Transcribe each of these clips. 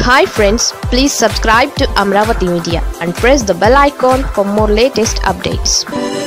hi friends please subscribe to Amaravati media and press the bell icon for more latest updates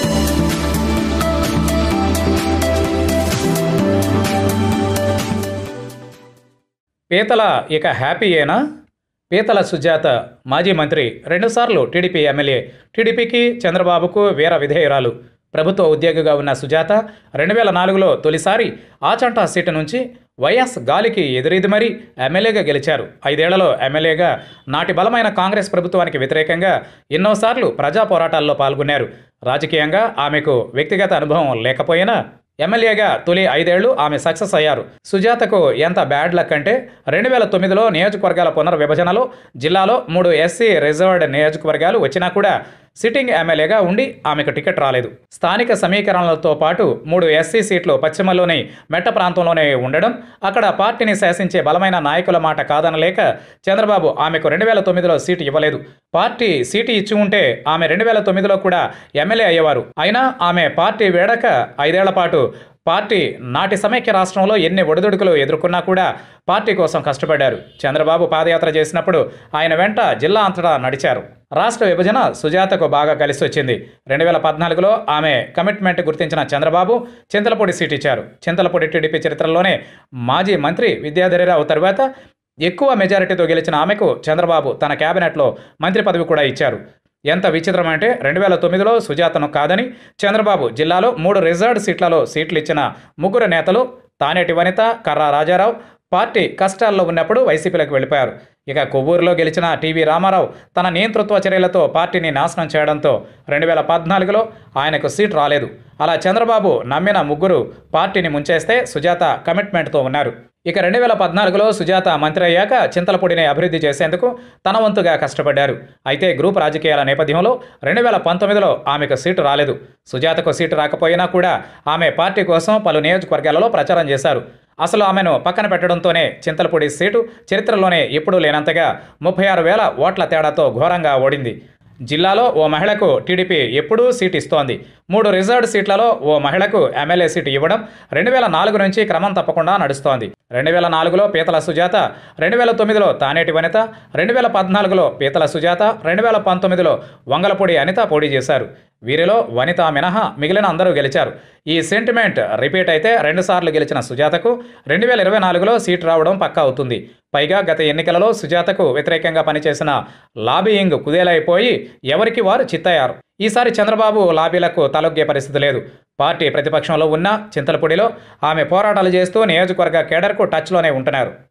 Peethala ఇక హ్యాపీయేనా పీతల సుజాత మాజీ మంత్రి రెండుసార్లు టీడీపీ ఎమ్మెల్యే టీడీపీకి చంద్రబాబుకు వీర విధేయురాలు ప్రభుత్వ ఉద్యోగిగా ఉన్న సుజాత రెండు వేల నాలుగులో తొలిసారి ఆచంటా సీటు నుంచి వైఎస్ గాలికి ఎదురీది మరీ ఎమ్మెల్యేగా గెలిచారు ఐదేళ్లలో ఎమ్మెల్యేగా నాటి బలమైన కాంగ్రెస్ ప్రభుత్వానికి వ్యతిరేకంగా ఎన్నోసార్లు ప్రజా పోరాటాల్లో పాల్గొన్నారు రాజకీయంగా ఆమెకు వ్యక్తిగత అనుభవం లేకపోయినా ఎమ్మెల్యేగా తొలి ఐదేళ్లు ఆమె సక్సెస్ అయ్యారు సుజాతకు ఎంత బ్యాడ్ లక్ అంటే రెండు వేల తొమ్మిదిలో నియోజకవర్గాల పునర్విభజనలో జిల్లాలో మూడు ఎస్సీ రిజర్వ్డ్ నియోజకవర్గాలు వచ్చినా కూడా సిట్టింగ్ ఎమ్మెల్యేగా ఉండి ఆమెకు టికెట్ రాలేదు స్థానిక సమీకరణలతో పాటు మూడు ఎస్సీ సీట్లు పశ్చిమలోని మెట్ట ప్రాంతంలోనే ఉండడం అక్కడ పార్టీని శాసించే బలమైన నాయకుల మాట కాదనలేక చంద్రబాబు ఆమెకు రెండు వేల తొమ్మిదిలో సీటు ఇవ్వలేదు పార్టీ సీటు ఇచ్చి ఉంటే ఆమె రెండు వేల తొమ్మిదిలో కూడా ఎమ్మెల్యే అయ్యేవారు అయినా ఆమె పార్టీ వేడక ఐదేళ్ల పాటు పార్టీ నాటి సమైక్య రాష్ట్రంలో ఎన్ని ఒడిదుడుకులు ఎదుర్కొన్నా కూడా పార్టీ కోసం కష్టపడ్డారు చంద్రబాబు పాదయాత్ర చేసినప్పుడు ఆయన వెంట జిల్లా అంతటా నడిచారు రాష్ట్ర విభజన సుజాతకు బాగా కలిసి వచ్చింది రెండు వేల పద్నాలుగులో ఆమె కమిట్మెంట్ గుర్తించిన చంద్రబాబు చింతలపూడి సీట్ ఇచ్చారు చింతలపూడి టీడీపీ చరిత్రలోనే మాజీ మంత్రి విద్యాధరిరావు తర్వాత ఎక్కువ మెజారిటీతో గెలిచిన ఆమెకు చంద్రబాబు తన కేబినెట్లో మంత్రి పదవి కూడా ఇచ్చారు ఎంత విచిత్రం అంటే రెండు వేల తొమ్మిదిలో సుజాతను కాదని చంద్రబాబు జిల్లాలో మూడు రిజర్వ్డ్ సీట్లలో సీట్లు ఇచ్చిన ముగ్గురు నేతలు తానేటి వనిత కర్రా రాజారావు పార్టీ కష్టాల్లో ఉన్నప్పుడు వైసీపీలోకి వెళ్ళిపోయారు ఇక కొవ్వూరులో గెలిచిన టీవీ రామారావు తన నియంతృత్వ చర్యలతో పార్టీని నాశనం చేయడంతో రెండు వేల పద్నాలుగులో ఆయనకు సీట్ రాలేదు అలా చంద్రబాబు నమ్మిన ముగ్గురు పార్టీని ముంచేస్తే సుజాత కమిట్మెంట్తో ఉన్నారు ఇక రెండు వేల పద్నాలుగులో సుజాత మంత్రి అయ్యాక చింతలపూడిని అభివృద్ధి చేసేందుకు తన వంతుగా కష్టపడ్డారు అయితే గ్రూప్ రాజకీయాల నేపథ్యంలో రెండు వేల పంతొమ్మిదిలో ఆమెకు సీటు రాలేదు సుజాతకు సీటు రాకపోయినా కూడా ఆమె పార్టీ కోసం పలు నియోజకవర్గాలలో ప్రచారం చేశారు అసలు ఆమెను పక్కన పెట్టడంతోనే చింతలపూడి సీటు చరిత్రలోనే ఎప్పుడూ లేనంతగా ముప్పై ఆరు వేల ఓట్ల తేడాతో ఘోరంగా ఓడింది జిల్లాలో ఓ మహిళకు టీడీపీ ఎప్పుడూ సీటు ఇస్తోంది మూడు రిజర్వ్డ్ సీట్లలో ఓ మహిళకు ఎమ్మెల్యే సీటు ఇవ్వడం రెండు వేల నాలుగు నుంచి క్రమం తప్పకుండా నడుస్తోంది రెండు వేల నాలుగులో పీతల సుజాత రెండు వేల తొమ్మిదిలో తానేటి వనిత రెండు వేల పద్నాలుగులో పీతల సుజాత రెండు వేల పంతొమ్మిదిలో వంగలపూడి అనిత పోటీ చేశారు వీరిలో వనిత మినహా మిగిలిన అందరూ గెలిచారు ఈ సెంటిమెంట్ రిపీట్ అయితే రెండుసార్లు గెలిచిన సుజాతకు రెండు వేల ఇరవై నాలుగులో సీటు రావడం పక్కా అవుతుంది పైగా గత ఎన్నికలలో సుజాతకు వ్యతిరేకంగా పనిచేసిన లాబీయింగ్ కుదేలైపోయి ఎవరికి వారు చిత్తయ్యారు ఈసారి చంద్రబాబు లాబీలకు తలొగ్గే పరిస్థితి లేదు పార్టీ ప్రతిపక్షంలో ఉన్న చింతలపూడిలో ఆమె పోరాటాలు చేస్తూ నియోజకవర్గ కేడర్కు టచ్లోనే ఉంటున్నారు